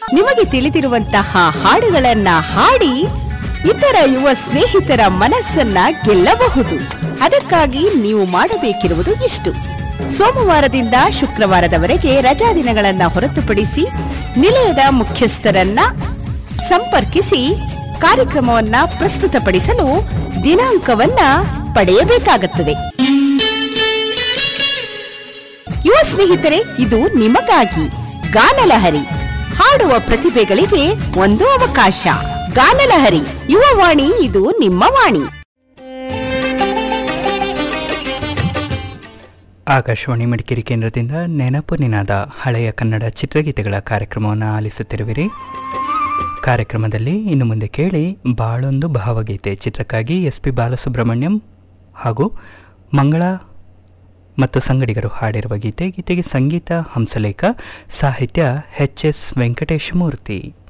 ನಿಮಗೆ ತಿಳಿದಿರುವಂತಹ ಹಾಡುಗಳನ್ನ ಹಾಡಿ ಇತರ ಯುವ ಸ್ನೇಹಿತರ ಮನಸ್ಸನ್ನ ಗೆಲ್ಲಬಹುದು ಅದಕ್ಕಾಗಿ ನೀವು ಮಾಡಬೇಕಿರುವುದು ಇಷ್ಟು ಸೋಮವಾರದಿಂದ ಶುಕ್ರವಾರದವರೆಗೆ ರಜಾ ದಿನಗಳನ್ನ ಹೊರತುಪಡಿಸಿ ನಿಲಯದ ಮುಖ್ಯಸ್ಥರನ್ನ ಸಂಪರ್ಕಿಸಿ ಕಾರ್ಯಕ್ರಮವನ್ನ ಪ್ರಸ್ತುತಪಡಿಸಲು ದಿನಾಂಕವನ್ನ ಪಡೆಯಬೇಕಾಗುತ್ತದೆ ಯುವ ಸ್ನೇಹಿತರೆ ಇದು ನಿಮಗಾಗಿ ಗಾನಲಹರಿ ಹಾಡುವ ಪ್ರತಿಭೆಗಳಿಗೆ ಒಂದು ಅವಕಾಶ ಗಾನಲಹರಿ ಯುವವಾಣಿ ಇದು ನಿಮ್ಮ ವಾಣಿ ಆಕಾಶವಾಣಿ ಮಡಿಕೇರಿ ಕೇಂದ್ರದಿಂದ ನೆನಪು ನಿನಾದ ಹಳೆಯ ಕನ್ನಡ ಚಿತ್ರಗೀತೆಗಳ ಕಾರ್ಯಕ್ರಮವನ್ನು ಆಲಿಸುತ್ತಿರುವಿರಿ ಕಾರ್ಯಕ್ರಮದಲ್ಲಿ ಇನ್ನು ಮುಂದೆ ಕೇಳಿ ಬಾಳೊಂದು ಭಾವಗೀತೆ ಚಿತ್ರಕ್ಕಾಗಿ ಎಸ್ ಪಿ ಬಾಲಸುಬ್ರಹ್ಮಣ್ಯಂ ಹಾಗೂ ಮಂಗಳ ಮತ್ತು ಸಂಗಡಿಗರು ಹಾಡಿರುವ ಗೀತೆ ಗೀತೆಗೆ ಸಂಗೀತ ಹಂಸಲೇಖ ಸಾಹಿತ್ಯ ಎಚ್ ಎಸ್ ವೆಂಕಟೇಶಮೂರ್ತಿ